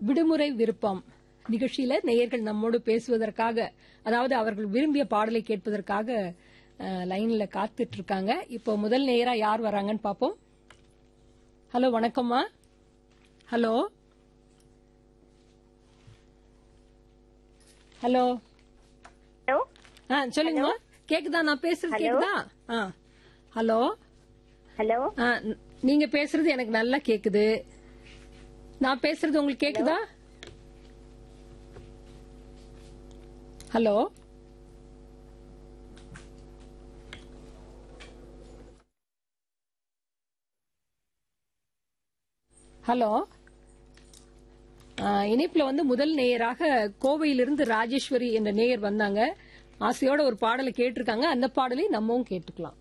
விடுமுறை விருப்பம் நிகழ்ச்சியில நேயர்கள் நம்மோடு பேசுவதற்காக அதாவது அவர்கள் விரும்பிய பாடலை கேட்பதற்காக அஹ், லைன்ல காத்துட்டு இருக்காங்க இப்போ முதல் நேயரா யார் வராங்கன்னு பாப்போம் ஹலோ வணக்கம்மா ஹலோ ஹலோ ஹலோ ஆ சொல்லுங்கம்மா கேக்குதா நான் பேசுறது கேக்குதா ஆ ஹலோ ஹலோ ஆ, ந- நீங்க பேசுறது எனக்கு நல்லா கேக்குது நான் பேசுறது உங்களுக்கு கேக்குதா ஹலோ ஹலோ ஆ, இணைப்புல வந்து முதல் நேயராக கோவையிலிருந்து ராஜேஸ்வரி என்ற நேயர் வந்தாங்க ஆசையோட ஒரு பாடலை கேட்டிருக்காங்க அந்த பாடலை நம்மவும் கேட்டுக்கலாம்